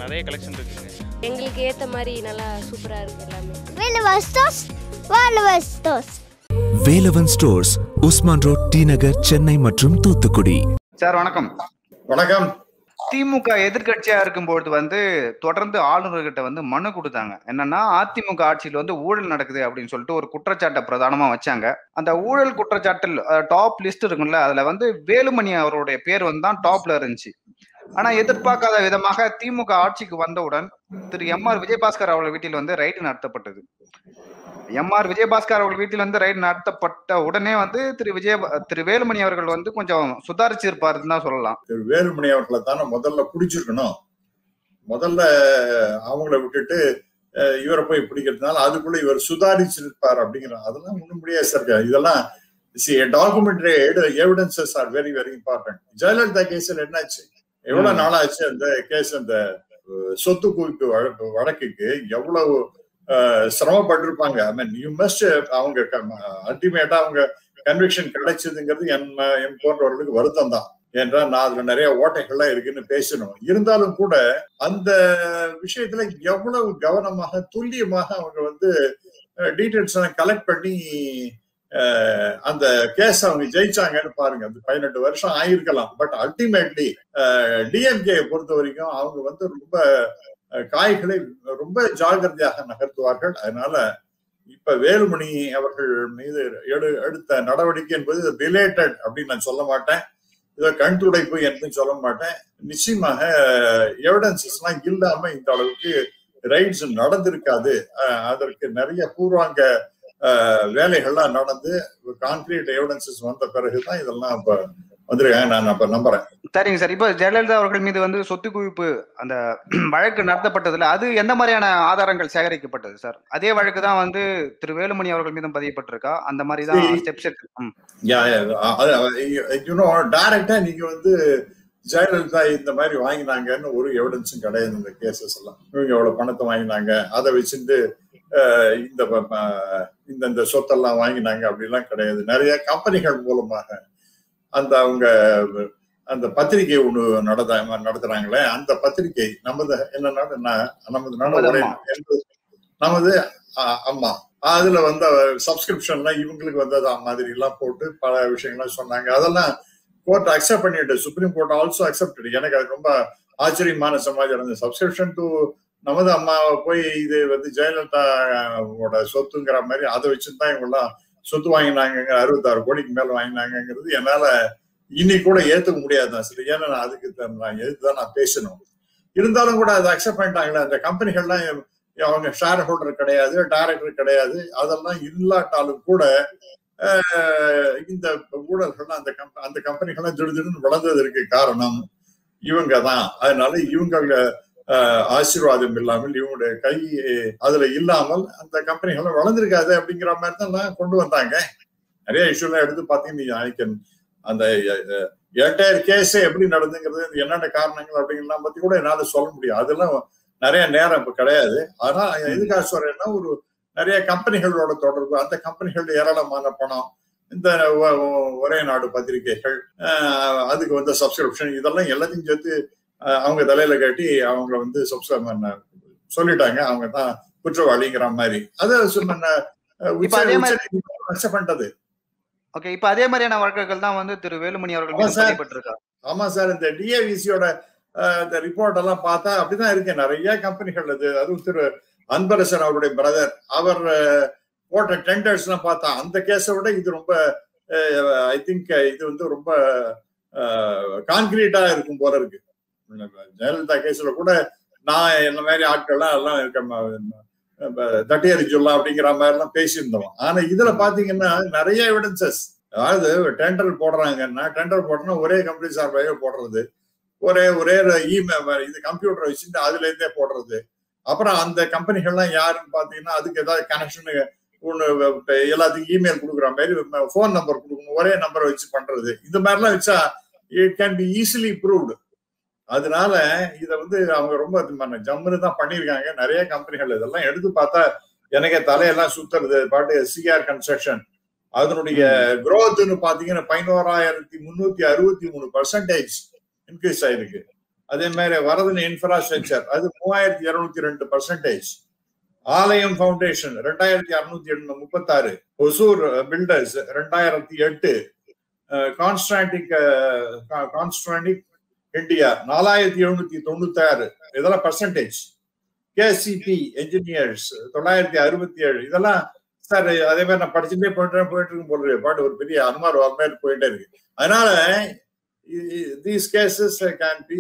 நிறைய கலெக்ஷன் இருக்குங்க எங்களுக்கு ஏற்ற மாதிரி நல்லா சூப்பராக இருக்குது எல்லாமே Velvestos, Velvestos. Velavan stores Usman road T Nagar Chennai மற்றும் தூத்துக்குடி சார் வணக்கம் வணக்கம் திமுக எதிர்க்கட்சியா இருக்கும்போது வந்து தொடர்ந்து ஆளுநர்கிட்ட வந்து மனு கொடுத்தாங்க என்னன்னா அதிமுக ஆட்சியில் வந்து ஊழல் நடக்குது அப்படின்னு சொல்லிட்டு ஒரு குற்றச்சாட்டை பிரதானமா வச்சாங்க அந்த ஊழல் குற்றச்சாட்டில் டாப் லிஸ்ட் இருக்கும்ல அதுல வந்து வேலுமணி அவருடைய பேர் வந்து தான் டாப்ல இருந்துச்சு ஆனா எதிர்பார்க்காத விதமாக திமுக ஆட்சிக்கு வந்தவுடன் திரு எம் ஆர் விஜயபாஸ்கர் அவர்கள் வீட்டில் வந்து ரைடு நடத்தப்பட்டது எம் ஆர் விஜயபாஸ்கர் அவர்கள் வீட்டில் வந்து ரைடு நடத்தப்பட்ட உடனே வந்து திரு விஜய திரு வேலுமணி அவர்கள் வந்து கொஞ்சம் சுதாரிச்சிருப்பாருன்னு தான் சொல்லலாம் திரு வேலுமணி அவர்களை தானே முதல்ல பிடிச்சிருக்கணும் முதல்ல அவங்கள விட்டுட்டு அஹ், இவரை போய் பிடிக்கிறதுனால அதுக்குள்ள இவர் சுதாரிச்சிருப்பார் அப்படிங்கிற அதெல்லாம் ஒண்ணும் முடியாது சார் இதெல்லாம் documentary evidences are very very important Jayalalithaa கேஸ்ல என்னாச்சு எவ்வளவு ம். நாளாச்சு அந்த கேஸ் அந்த அஹ், சொத்து குவிப்பு வழக்கு வழக்குக்கு எவ்வளவு அஹ், சிரமப்பட்டிருப்பாங்க ஐ மீன் யூ மஸ்ட் அவங்க அல்டிமேட்டா அவங்க கன்விக்ஷன் கிடைச்சதுங்கிறது என் ம- என் போன்றவர்களுக்கு வருத்தம் தான் என்றால் நான் அதுல நிறைய ஓட்டைகள்லாம் இருக்குன்னு பேசணும் இருந்தாலும் கூட அந்த விஷயத்துல எவ்வளவு கவனமாக துல்லியமாக அவங்க வந்து டீட்டெயில்ஸ் எல்லாம் கலெக்ட் பண்ணி அஹ், அந்த கேஸ் அவங்க ஜெயிச்சாங்கன்னு பாருங்க அது பதினெட்டு வருஷம் ஆயிருக்கலாம் பட் அல்டிமேட்லி டிஎம்கே பொறுத்த வரைக்கும் அவங்க வந்து ரொம்ப அஹ், காய்களை ரொம்ப ஜாகிரதையாக நகர்த்துவார்கள் அதனால இப்ப வேலுமணி அவர்கள் மீது எடு- எடுத்த நடவடிக்கை என்பது ரிலேட்டட் அப்படின்னு நான் சொல்ல மாட்டேன் இதை கண் துடைப்பு என்று சொல்ல மாட்டேன் நிச்சயமாக எவிடன்சஸ் எல்லாம் இல்லாம இந்த அளவுக்கு ரைட்ஸ் நடந்திருக்காது அஹ் அதற்கு நிறைய பூர்வாங்க அஹ், வேலைகள்லாம் நடந்து கான்கிரீட் எவிடன்சஸ் வந்த பிறகுதான் இதெல்லாம் இப்ப வந்திருக்காங்க நான் அப்ப நம்புறேன் சரிங்க சார் இப்போ ஜெயலலிதா அவர்கள் மீது வந்து சொத்து குவிப்பு அந்த வழக்கு நடத்தப்பட்டதுல அது எந்த மாதிரியான ஆதாரங்கள் சேகரிக்கப்பட்டது சார் அதே வழக்கு தான் வந்து திரு வேலுமணி அவர்கள் மீதும் பதியப்பட்டிருக்கா அந்த மாதிரி தான் சரி. ஸ்டெப்ஸ் இருக்கு ம். யூனோ டைரக்டா நீங்க வந்து ஜெயலலிதா இந்த மாதிரி வாங்கினாங்கன்னு ஒரு எவிடன்ஸும் கிடையாது இந்த கேசஸ் எல்லாம் இவங்க எவ்வளவு பணத்தை வாங்கினாங்க அதை வச்சுட்டு அஹ், இந்த ப- ப- இந்த இந்த சொத்தெல்லாம் வாங்கினாங்க அப்படிலாம் கிடையாது நிறைய கம்பெனிகள் மூலமாக அந்த அவங்க அந்த பத்திரிகை ஒண்ணு நடத்த நடத்துறாங்களே அந்த பத்திரிகை நமது என்னன்னா நான் நமது நாடு நமது ஒரே அம்மா. என்பது நமது அஹ், அம்மா அதுல வந்த சப்ஸ்கிரிப்ஷன்லாம் இவங்களுக்கு வந்ததா மாதிரி எல்லாம் போட்டு பல விஷயங்கள்லாம் சொன்னாங்க அதெல்லாம் கோர்ட் அக்செப்ட் பண்ணிட்டு சுப்ரீம் கோர்ட் ஆல்சோ அக்செப்ட் எனக்கு அது ரொம்ப ஆச்சரியமான சமாச்சாரம் இந்த சப்ஸ்கிரிப்ஷன் டு நமது அம்மாவை போய் இது வந்து ஜெயலலிதாவோட சொத்துங்கிற மாதிரி அதை வச்சுட்டு தான் இவங்கெல்லாம் சொத்து வாங்கினாங்க அறுபத்தாறு கோடிக்கு மேல வாங்கினாங்கங்கிறது என்னால இன்னைக்கு கூட ஏத்துக்க முடியாதுதான் சரி ஏன்னா நான் அதுக்கு தான் நான் எதிர்த்து தான் நான் பேசணும் இருந்தாலும் கூட அதை அக்செப்ட் பண்ணிட்டாங்களே அந்த கம்பெனிகள்லாம் அவங்க ஷேர் ஹோல்டர் கிடையாது டைரக்டர் கிடையாது அதெல்லாம் இல்லாட்டாலும் கூட அஹ், இந்த ஊழல்கள் அந்த கம்ப அந்த கம்பெனிகள்லாம் திடீர்னு வளர்ந்ததற்கு காரணம் இவங்க தான் அதனால இவங்க அஹ், ஆசீர்வாதம் இல்லாமல் இவங்களுடைய கை அதுல இல்லாமல் அந்த கம்பெனிகள் வளர்ந்துருக்காது அப்படிங்கிற மாதிரி தான் எல்லாம் கொண்டு வந்தாங்க நிறைய இஷ்யூலாம் எடுத்து பார்த்தீங்கன்னா I can- அந்த என்டையர் கேஸே எப்படி நடந்துங்கிறது என்னென்ன காரணங்கள் அப்படிங்கலாம் பத்தி கூட என்னால சொல்ல முடியும் அதெல்லாம் நிறைய நேரம் இப்ப கிடையாது ஆனா எதுக்காக சொல்றேன்னா ஒரு நிறைய கம்பெனிகளோட தொடர்பு அந்த கம்பெனிகள் ஏராளமான பணம் இந்த ஒ- ஒ- ஒரே நாடு பத்திரிகைகள் அஹ், அதுக்கு வந்து சப்ஸ்கிரிப்ஷன் இதெல்லாம் எல்லாத்தையும் சேர்த்து அஹ், அவங்க தலையில கட்டி அவங்க வந்து சப்ஸ்கிரைப் சொல்லிட்டாங்க அவங்க தான் குற்றவாளிங்கிற மாதிரி அதை சொன்ன இப்ப அதே மாதிரி- அக்செப்ட் பண்ணிட்டது ஓகே இப்போ அதே மாதிரியான வழக்குகள் தான் வந்து திரு வேலுமணி அவர்கள் ஆமா மீது சார். பதியப்பட்டிருக்கா ஆமா சார் இந்த டிஏவிசியோட இந்த ரிப்போர்ட் எல்லாம் பார்த்தா அப்படிதான் இருக்கு நிறைய கம்பெனிகள் அது அதுவும் திரு அன்பரசன் அவருடைய பிரதர் அவர் அஹ், போட்ட டெண்டர்ஸ் எல்லாம் பார்த்தா அந்த கேஸை விட இது ரொம்ப ஐ திங்க் இது வந்து ரொம்ப கான்கிரீட்டா இருக்கும் போல இருக்கு ஜெயலலிதா கேஸ்ல கூட நான் என்ன மாதிரி ஆட்கள்லாம் எல்லாம் இருக்க தட்டி எறிஞ்சுலாம் அப்படிங்கிற மாதிரி எல்லாம் பேசியிருந்தோம் ஆனா இதுல பாத்தீங்கன்னா நிறைய எவிடன்சஸ் அதாவது டெண்டர் போடுறாங்கன்னா டெண்டர் போடுறோம்னா ஒரே கம்பெனி சார்பாக போடுறது ஒரே ஒரே இமெயில் இது கம்ப்யூட்டர் வச்சுட்டு அதுல இருந்தே போடுறது அப்புறம் அந்த கம்பெனிகள்லாம் யாருன்னு பாத்தீங்கன்னா அதுக்கு ஏதாவது கனெக்ஷன் ஒன்று எல்லாத்துக்கும் இமெயில் கொடுக்குற மாதிரி ஃபோன் நம்பர் கொடுக்கணும் ஒரே நம்பரை வச்சு பண்றது இந்த மாதிரிலாம் வச்சா it can be easily proved அதனால இதை வந்து அவங்க ரொம்ப ஜம்முன்னு தான் பண்ணியிருக்காங்க நிறைய கம்பெனிகள் இதெல்லாம் எடுத்து பார்த்தா எனக்கே தலையெல்லாம் சுத்துறது பாட்டு சிஆர் கன்ஸ்ட்ரக்ஷன் அதனுடைய growthன்னு பாத்தீங்கன்னா பதினோராயிரத்தி முன்னூத்தி அறுபத்தி மூணு பர்சன்டேஜ் இன்க்ரீஸ் ஆயிருக்கு அதே மாதிரி வரதன் இன்ஃப்ராஸ்ட்ரக்சர் அது மூவாயிரத்தி இருநூத்தி ரெண்டு பர்சன்டேஜ் ஆலயம் ஃபவுண்டேஷன் ரெண்டாயிரத்தி அறுநூத்தி எண்ணு முப்பத்தாறு ஒசூர் பில்டர்ஸ் ரெண்டாயிரத்தி எட்டு கான்ஸ்டாண்டிக் கான்ஸ்டாண்டிக் இந்தியா நாலாயிரத்தி எழுநூத்தி தொண்ணூத்தி ஆறு இதெல்லாம் பர்சன்டேஜ் கேசிபி என்ஜினியர்ஸ் தொள்ளாயிரத்தி அறுபத்தி ஏழு இதெல்லாம் சார் அதே மாதிரி நான் படிச்சுட்டே போயிட்டு போயிட்டு இருக்கும் போல பாட்டு ஒரு பெரிய அனுமார் வர மாதிரி போயிட்டே இருக்கு அதனால தீஸ் கேசஸ் கேன் பி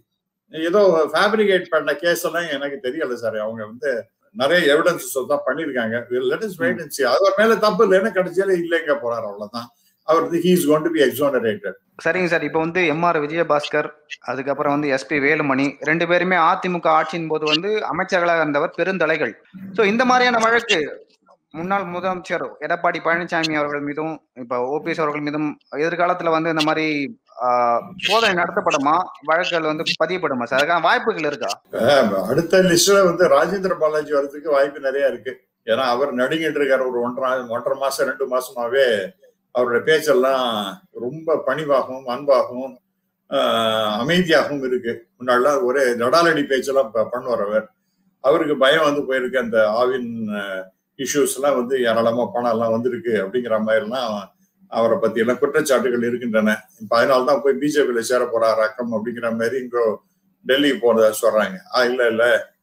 ஏதோ ஃபேப்ரிகேட் பண்ண கேஸ் எல்லாம் எனக்கு தெரியல சார் அவங்க வந்து நிறைய எவிடன்சஸ் தான் பண்ணிருக்காங்க let is wait and see அவர் மேல தப்பு இல்லைன்னு கடைசியில இல்லைங்க போறாரு அவ்வளவுதான் அவர் வந்து he is gone to be exonerated சரிங்க சார் இப்போ வந்து எம்ஆர் விஜயபாஸ்கர் அதுக்கப்புறம் வந்து எஸ்பி வேலுமணி ரெண்டு பேருமே அதிமுக ஆட்சியின் போது வந்து அமைச்சர்களாக இருந்தவர் பெருந்தலைகள் சோ இந்த மாதிரியான வழக்கு முன்னாள் முதலமைச்சர் எடப்பாடி பழனிசாமி அவர்கள் மீதும் இப்ப ஓபிஎஸ் அவர்கள் மீதும் எதிர்காலத்துல வந்து இந்த மாதிரி ஆஹ், சோதனை நடத்தப்படுமா வழக்குகள் வந்து பதியப்படுமா சார் அதுக்கான வாய்ப்புகள் இருக்கா அடுத்த லிஸ்ட்ல வந்து ராஜேந்திர பாலாஜி வர்றதுக்கு வாய்ப்பு நிறைய இருக்கு ஏன்னா அவர் நடுங்கிட்டு இருக்காரு ஒரு ஒன்றரை ஒன்றரை மாசம் ரெண்டு மாசமாவே அவருடைய பேச்செல்லாம் ரொம்ப பணிவாகவும் அன்பாகவும் ஆஹ், அமைதியாகவும் இருக்கு முன்னாடிலாம் ஒரே நடாலடி பேச்செல்லாம் ப- பண்ணுவார் அவர் அவருக்கு பயம் வந்து போயிருக்கு அந்த ஆவின் இஷ்யூஸ் எல்லாம் வந்து ஏராளமா பணம் எல்லாம் வந்திருக்கு அப்படிங்கிற மாதிரிலாம் அவரை பத்தி எல்லாம் குற்றச்சாட்டுகள் இருக்கின்றன இப்ப அதனால தான் போய் பிஜேபியில சேர போறார் அக்கம் அப்படிங்கிற மாதிரி இங்கோ டெல்லி போறதா சொல்றாங்க ஆ இல்ல இல்ல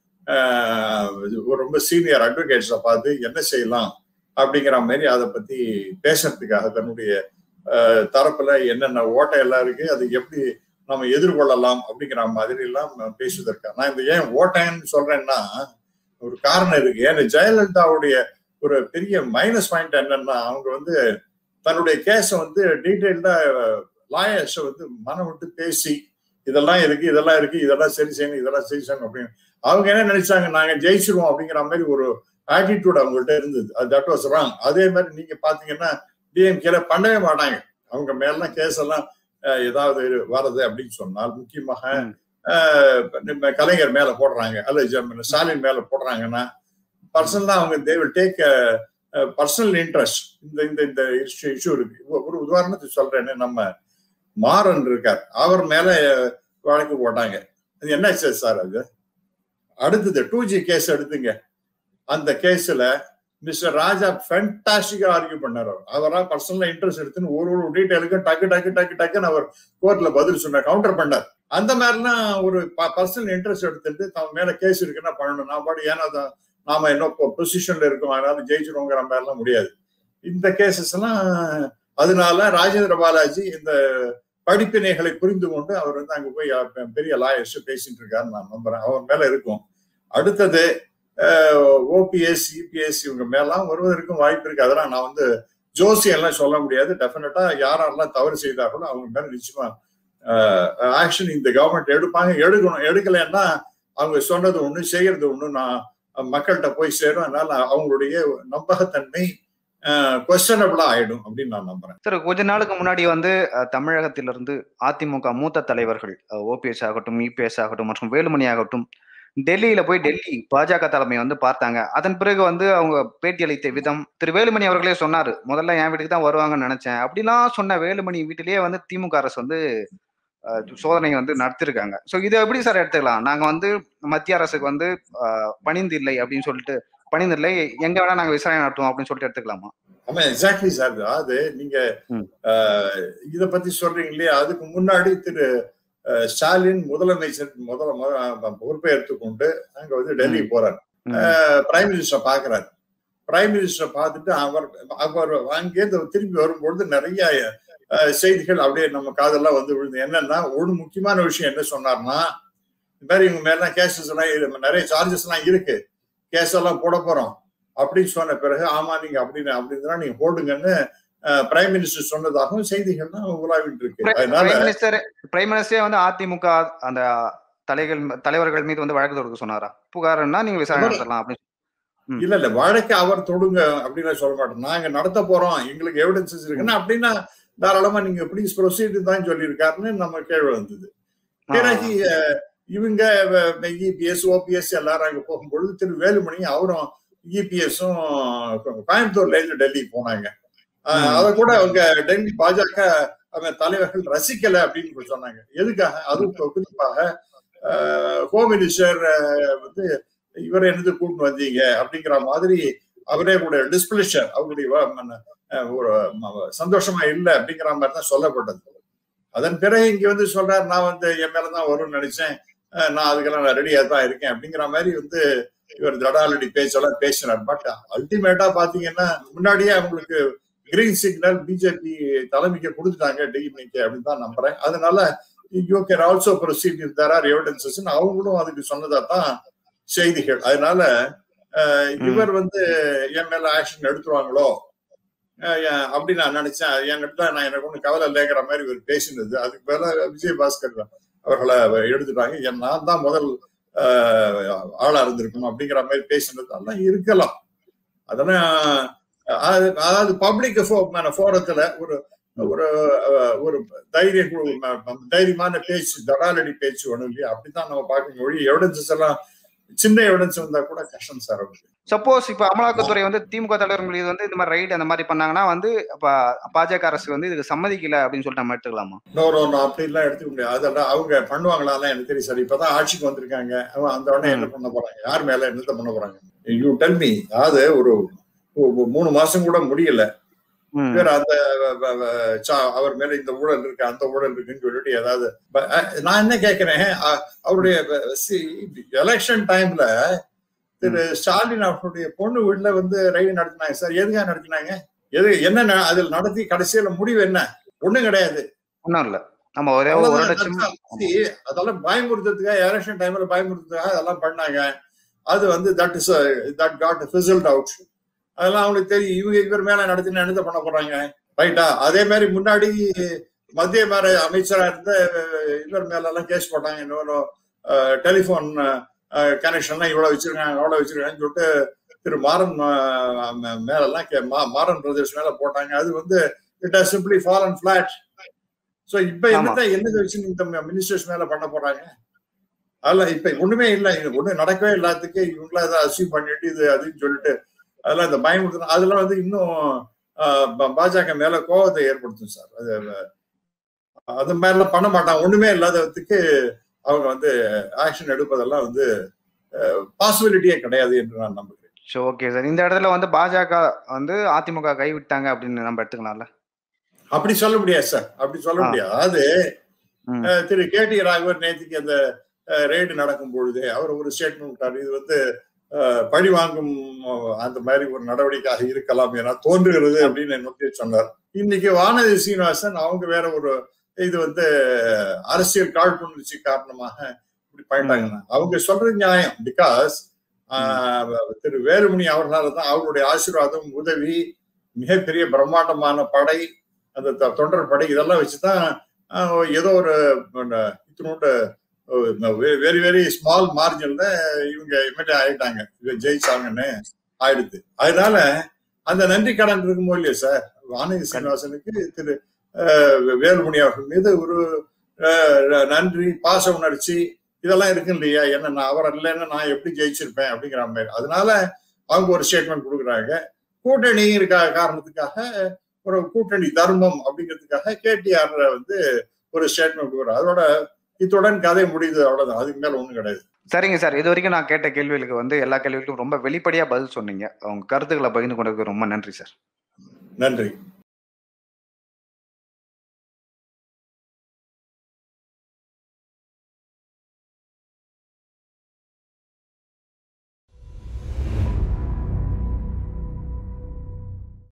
ஆஹ் ஒரு ரொம்ப சீனியர் அட்வொகேட்ஸை பார்த்து என்ன செய்யலாம் அப்படிங்கிற மாதிரி அதை பத்தி பேசுறதுக்காக தன்னுடைய ஆஹ் தரப்புல என்னென்ன ஓட்டை எல்லாம் இருக்கு அது எப்படி நம்ம எதிர்கொள்ளலாம் அப்படிங்கிற மாதிரி எல்லாம் பேசுவதற்காக நான் இந்த ஏன் ஓட்டைன்னு சொல்றேன்னா ஒரு காரணம் இருக்கு ஏன்னா ஜெயலலிதாவுடைய ஒரு பெரிய மைனஸ் பாயிண்ட் என்னன்னா அவங்க வந்து தன்னுடைய கேஸை வந்து டீட்டெயில்டா லாயர்ஸை வந்து மனம் விட்டு பேசி இதெல்லாம் இருக்கு இதெல்லாம் இருக்கு இதெல்லாம் சரி செய்யணும் இதெல்லாம் சரி செய்யணும் அப்படின்னு அவங்க என்ன நினைச்சாங்க நாங்க ஜெயிச்சிருவோம் அப்படிங்கிற மாதிரி ஒரு ஆட்டிடியூட் அவங்கள்ட்ட இருந்தது அது தட் வாஸ் ராங் அதே மாதிரி நீங்க பாத்தீங்கன்னா டிஎம்கேல பண்ணவே மாட்டாங்க அவங்க மேலாம் கேஸ் எல்லாம் அஹ், ஏதாவது வருது அப்படின்னு சொன்னால் முக்கியமாக ம். அஹ், நம்ம கலைஞர் மேல போடுறாங்க அல்ல ஜ- ஸ்டாலின் மேல போடுறாங்கன்னா பர்சனலா அவங்க they will take personal interest இந்த இந்த இந்த இஷ்யூ இருக்கு ஒரு- ஒரு உதாரணத்துக்கு சொல்றேன்னு நம்ம மாறன் இருக்கார் அவர் மேல அஹ், வழக்கு போட்டாங்க அது என்ன சார் அது அடுத்தது டூ ஜி கேஸ் எடுத்துங்க அந்த கேஸ்ல மிஸ்டர் ராஜா ஃபென்டாஸ்டிக்கா ஆர்கியூ பண்ணார் அவர் அவரா பர்சனலா இன்ட்ரெஸ்ட் எடுத்துன்னு ஒரு ஒரு டீட்டெயிலுக்கும் டக்கு டக்கு டக்கு டக்குன்னு அவர் கோர்ட்ல பதில் சொன்னார் கவுண்டர் பண்ணார் அந்த மாதிரிலாம் ஒரு பர்சனல் இன்ட்ரெஸ்ட் எடுத்துட்டு தன் மேல கேஸ் இருக்குன்னா பண்ணணும் நான் பாடு ஏன்னா அதான் நாம என்ன பொசிஷன்ல இருக்கோம் அதனால ஜெயிச்சிருவோங்கிற மாதிரிலாம் முடியாது இந்த கேசஸ் எல்லாம் அதனால ராஜேந்திர பாலாஜி இந்த படிப்பினைகளை புரிந்து கொண்டு அவர் வந்து அங்க போய் அஹ், பெரிய லாயர்ஸ் பேசிட்டு இருக்காரு நான் நம்புறேன் அவர் மேல இருக்கும் அடுத்தது ஓபிஎஸ் இபிஎஸ் இவங்க மேலாம் வருவதற்கும் வாய்ப்பு இருக்கு அதெல்லாம் நான் வந்து ஜோசியம் எல்லாம் சொல்ல முடியாது டெஃபினட்டா யாரெல்லாம் தவறு செய்தார்களோ அவங்க மேல நிச்சயமா ஆக்ஷன் இந்த கவர்மெண்ட் எடுப்பாங்க எடுக்கணும் எடுக்கலைன்னா அவங்க சொன்னது ஒண்ணு செய்யறது ஒண்ணு நான் மக்கள்கிட்ட போய் சேரும் அதனால அவங்களுடைய நம்பகத்தன்மை கொஸ்டனபிளா ஆயிடும் அப்படின்னு நான் நம்புறேன் சார் கொஞ்ச நாளுக்கு முன்னாடி வந்து அஹ், தமிழகத்திலிருந்து அதிமுக மூத்த தலைவர்கள் ஓபிஎஸ் ஆகட்டும் இபிஎஸ் ஆகட்டும் மற்றும் வேலுமணி ஆகட்டும் டெல்லியில போய் டெல்லி பாஜக தலைமை வந்து பார்த்தாங்க அதன் பிறகு வந்து அவங்க பேட்டியளித்த விதம் திரு வேலுமணி அவர்களே சொன்னாரு முதல்ல என் வீட்டுக்கு தான் வருவாங்கன்னு நினைச்சேன் அப்படிலாம் சொன்ன வேலுமணி வீட்டிலேயே வந்து திமுக அரசு வந்து அஹ், சோதனை வந்து நடத்திருக்காங்க ஸோ இதை எப்படி சார் எடுத்துக்கலாம் நாங்க வந்து மத்திய அரசுக்கு வந்து அஹ், பணிந்து இல்லை அப்படின்னு சொல்லிட்டு பணிந்து இல்லை எங்க வேணா நாங்க விசாரணை நடத்துவோம் அப்படின்னு சொல்லிட்டு எடுத்துக்கலாமா ஆமா எக்ஸாக்ட்லி சார் அது நீங்க ம். ஆஹ், இத பத்தி சொல்றீங்க இல்லையா அதுக்கு முன்னாடி திரு ஆஹ், ஸ்டாலின் முதலமைச்சர் முதல முத- பொறுப்பேற்று கொண்டு அங்க வந்து டெல்லி போறாரு ம். பிரைம் மினிஸ்டர் பாக்குறாரு பிரைம் மினிஸ்டர் பார்த்துட்டு அவர் அவர் அங்கேருந்து திரும்பி வரும்பொழுது நிறைய அஹ், செய்திகள் அப்படியே நம்ம காதெல்லாம் வந்து விழுந்து என்னன்னா ஒரு முக்கியமான விஷயம் என்ன சொன்னார்னா இந்த மாதிரி இவங்க மேல கேசஸ் எல்லாம் இரு- நிறைய சார்ஜஸ் எல்லாம் இருக்கு கேஸ் எல்லாம் போட போறோம் அப்படின்னு சொன்ன பிறகு ஆமா நீங்க அப்படின்னு அப்படின்னா நீங்க போடுங்கன்னு பிரைம் மினிஸ்டர் சொன்னதாகவும் செய்திகள்லாம் உலாவிட்டு இருக்கு அதனால பிரைம் மினிஸ்டர் பிரைம் மினிஸ்டரே வந்து அதிமுக அந்த தலைகள் தலைவர்கள் மீது வந்து வழக்கு தொடுக்க சொன்னாரா புகார்னா நீங்க விசாரணை நடத்தலாம் அப்படின்னு இல்ல இல்ல வழக்கு அவர் தொடுங்க அப்படின்னு சொல்ல மாட்டோம் நாங்க நடத்த போறோம் எங்களுக்கு எவிடன்சஸ் இருக்குன்னா அப்படின்னா தாராளமா நீங்க ப்ளீஸ் ப்ரொசீட் தான் சொல்லியிருக்காருன்னு நம்ம கேள்வி வந்தது பிறகு அஹ், இவங்க இபிஎஸ் ஓபிஎஸ் எல்லாரும் அங்க போகும்பொழுது திரு வேலுமணி அவரும் இபிஎஸும் கோயம்புத்தூர்ல இருந்து டெல்லி போனாங்க அஹ், ம். அத கூட அவங்க டெல்லி பாஜக அவன் தலைவர்கள் ரசிக்கல அப்படின்னு சொன்னாங்க எதுக்காக அதுவும் குறிப்பாக ஹோம் மினிஸ்டர் வந்து இவரை என்னது கூட்டு வந்தீங்க அப்படிங்கிற மாதிரி அவரே கூட டிஸ்பிளஷர் அவருடைய ஒரு சந்தோஷமா இல்லை அப்படிங்கிற மாதிரி தான் சொல்லப்பட்டது அதன் பிறகு இங்க வந்து சொல்றாரு நான் வந்து என் மேலதான் வரும்னு நினைச்சேன் நான் அதுக்கெல்லாம் ரெடியா தான் இருக்கேன் அப்படிங்கிற மாதிரி வந்து இவர் தடாலடி பேச்செல்லாம் பேசினார் பட் அல்டிமேட்டா பாத்தீங்கன்னா முன்னாடியே அவங்களுக்கு கிரீன் சிக்னல் பிஜேபி தலைமைக்கு கொடுத்துட்டாங்க டிஎம்கே அப்படின்னு தான் நம்புறேன் அதனால you can also proceed if there are evidences அவங்களும் அதுக்கு சொன்னதா தான் செய்திகள் அதனால இவர் வந்து என் மேல ஆக்ஷன் எடுத்துருவாங்களோ அப்படின்னு நான் நினைச்சேன் என்கிட்ட நான் எனக்கு ஒன்றும் கவலை இல்லைங்கிற மாதிரி இவர் பேசினது அதுக்கு மேல விஜயபாஸ்கர் அவர்களை எடுத்துட்டாங்க நான் தான் முதல் ஆளா இருந்திருக்கணும் அப்படிங்கிற மாதிரி பேசினது அதெல்லாம் இருக்கலாம் அதெல்லாம் அதாவது பப்ளிக் ஃபோரத்துல ஒரு ஒரு ஒரு தைரிய தைரியமான பேச்சு தடாலடி பேச்சு ஒண்ணும் இல்லையா அப்படித்தான் நம்ம பார்க்க மொழி எவிடன்சஸ் எல்லாம் சின்ன எவிடன்ஸ் வந்தா கூட கஷ்டம் சார் அவருக்கு சப்போஸ் இப்ப அமலாக்கத்துறை வந்து திமுக தலைவர் மீது வந்து இந்த மாதிரி ரைடு அந்த மாதிரி பண்ணாங்கன்னா வந்து பாஜக அரசு வந்து இதுக்கு சம்மதிக்கல அப்படின்னு சொல்லிட்டு நம்ம எடுத்துக்கலாமா நோ நோ நோ அப்படிலாம் எடுத்துக்க முடியாது அதெல்லாம் அவங்க பண்ணுவாங்களாம் எனக்கு தெரியும் சார் இப்பதான் ஆட்சிக்கு வந்திருக்காங்க அவன் அந்த உடனே என்ன பண்ண போறாங்க யார் மேல என்னத்த பண்ண போறாங்க யூ டெல் மீ அதாவது ஒரு மூணு மாசம் கூட முடியல வேற அந்த அவர் மேல இந்த ஊழல் இருக்கு அந்த ஊழல் இருக்குன்னு சொல்லிட்டு ஏதாவது நான் என்ன கேட்கிறேன் அவருடைய எலெக்ஷன் டைம்ல திரு ஸ்டாலின் அவருடைய பொண்ணு வீட்டுல வந்து ரைடு நடத்தினாங்க சார் எதுக்காக நடத்தினாங்க எது என்ன அதில் நடத்தி கடைசியில முடிவு என்ன ஒண்ணும் கிடையாது ஒண்ணும் இல்ல நம்ம ஒரே ஒரு லட்சம் அதெல்லாம் பயமுறுத்துறதுக்காக எலெக்ஷன் டைம்ல பயமுறுத்துறதுக்காக அதெல்லாம் பண்ணாங்க அது வந்து that is that got fizzled out அதெல்லாம் அவங்களுக்கு தெரியும் இவங்க இவர் மேல நடத்தின என்ன பண்ண போறாங்க ரைட்டா அதே மாதிரி முன்னாடி மத்திய மேல அமைச்சரா இருந்த இவர் மேல எல்லாம் கேஸ் போட்டாங்க இன்னொரு டெலிபோன் கனெக்ஷன்லாம் இவ்வளவு வச்சிருக்காங்க அவ்வளவு வச்சிருக்காங்கன்னு சொல்லிட்டு திரு மாறன் மேலெல்லாம் மாறன் பிரதேஷ் மேல போட்டாங்க அது வந்து it has simply fall and flat so இப்ப என்னதான் என்னது வச்சு இந்த மினிஸ்டர்ஸ் மேல பண்ண போறாங்க அதெல்லாம் இப்ப ஒண்ணுமே இல்லை ஒண்ணு நடக்கவே இல்லாததுக்கு இவங்களா அதை அசீவ் பண்ணிட்டு இது அதுன்னு சொல்லிட்டு அதெல்லாம் இந்த பயமுறுத்தணும் அதெல்லாம் வந்து இன்னும் பாஜக மேல கோபத்தை ஏற்படுத்தும் சார் அது அது மாதிரிலாம் பண்ண மாட்டாங்க ஒண்ணுமே இல்லாததுக்கு அவங்க வந்து ஆக்ஷன் எடுப்பதெல்லாம் வந்து பாசிபிலிட்டியே கிடையாது என்று நான் நம்புகிறேன் ஓகே சார் இந்த இடத்துல வந்து பாஜக வந்து அதிமுக கைவிட்டாங்க அப்படின்னு நம்ம எடுத்துக்கலாம்ல அப்படி சொல்ல முடியாது சார் அப்படி சொல்ல முடியாது அதாவது திரு கே டி ராகவன் நேற்றுக்கு அந்த ரெய்டு நடக்கும் பொழுது அவர் ஒரு ஸ்டேட்மெண்ட் விட்டார் இது வந்து பழி வாங்கும் அந்த மாதிரி ஒரு நடவடிக்கையாக இருக்கலாம் என தோன்றுகிறது அப்படின்னு நோக்கி சொன்னார் இன்னைக்கு வானதி சீனிவாசன் அவங்க வேற ஒரு இது வந்து அரசியல் காழ்ப்புணர்ச்சி காரணமாக இப்படி பண்ணிட்டாங்கன்னா அவங்க சொல்றது நியாயம் பிகாஸ் திரு வேலுமணி அவர்களால தான் அவருடைய ஆசீர்வாதம் உதவி மிகப்பெரிய பிரம்மாண்டமான படை அந்த தொண்டர் படை இதெல்லாம் வச்சுதான் ஏதோ ஒரு இத்தினோட வெரி வெரி ஸ்மால் மார்ஜின்ல இவங்க எம்எல்ஏ ஆயிட்டாங்க இவங்க ஜெயிச்சாங்கன்னு ஆயிடுது அதனால அந்த நன்றி கடன் இருக்குமோ இல்லையா சார் வானதி சீனிவாசனுக்கு திரு வேலுமணி அவர்கள் மீது ஒரு நன்றி பாச உணர்ச்சி இதெல்லாம் இருக்கு இல்லையா என்ன நான் அவர் இல்லைன்னு நான் எப்படி ஜெயிச்சிருப்பேன் அப்படிங்கிற மாதிரி அதனால அவங்க ஒரு ஸ்டேட்மெண்ட் கொடுக்குறாங்க கூட்டணி இருக்க காரணத்துக்காக ஒரு கூட்டணி தர்மம் அப்படிங்கிறதுக்காக கேடிஆர் வந்து ஒரு ஸ்டேட்மெண்ட் கொடுக்குறாரு அதோட இத்துடன் கதை முடியுது அவ்வளவுதான் அதுக்கு மேல ஒண்ணும் கிடையாது சரிங்க சார் இது வரைக்கும் நான் கேட்ட கேள்விகளுக்கு வந்து எல்லா கேள்விகளுக்கும் ரொம்ப வெளிப்படையா பதில் சொன்னீங்க உங்க கருத்துக்களை பகிர்ந்து கொண்டதுக்கு ரொம்ப நன்றி சார் நன்றி